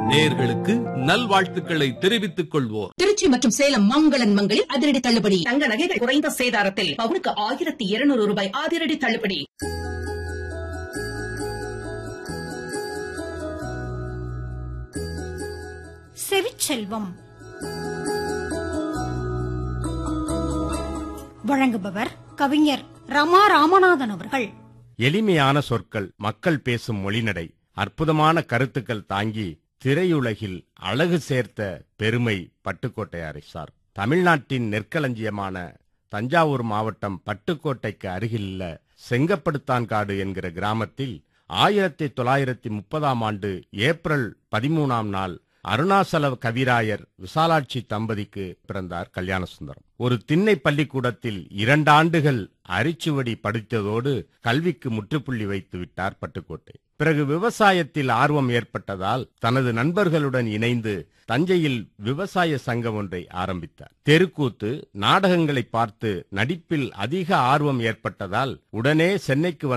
நேர்களுக்கு நல்வாழ்த்துக்களை தெரிவித்துக் கொள்வோர் திருச்சி மற்றும் சேலம் மங்களன் மங்களில் அதிரடி தள்ளுபடி தங்க நகைகள் குறைந்த சேதாரத்தில் பவுனுக்கு ஆயிரத்தி இருநூறு ரூபாய் அதிரடி தள்ளுபடி செவிச்செல்வம் வழங்குபவர் கவிஞர் ரமா ராமநாதன் அவர்கள் எளிமையான சொற்கள் மக்கள் பேசும் மொழிநடை அற்புதமான கருத்துக்கள் தாங்கி திரையுலகில் அழகு சேர்த்த பெருமை பட்டுக்கோட்டையாரை சார் தமிழ்நாட்டின் நெற்களஞ்சியமான தஞ்சாவூர் மாவட்டம் பட்டுக்கோட்டைக்கு அருகிலுள்ள செங்கப்படுத்தான்காடு என்கிற கிராமத்தில் ஆயிரத்தி தொள்ளாயிரத்தி முப்பதாம் ஆண்டு ஏப்ரல் பதிமூணாம் நாள் அருணாசல கவிராயர் விசாலாட்சி தம்பதிக்கு பிறந்தார் கல்யாணசுந்தரம் ஒரு திண்ணை பள்ளிக்கூடத்தில் இரண்டாண்டுகள் அரிச்சுவடி படித்ததோடு கல்விக்கு முற்றுப்புள்ளி வைத்து விட்டார் பட்டுக்கோட்டை பிறகு விவசாயத்தில் ஆர்வம் ஏற்பட்டதால் தனது நண்பர்களுடன் இணைந்து தஞ்சையில் விவசாய சங்கம் ஒன்றை ஆரம்பித்தார் தெருக்கூத்து நாடகங்களை பார்த்து நடிப்பில் அதிக ஆர்வம் ஏற்பட்டதால் உடனே சென்னைக்கு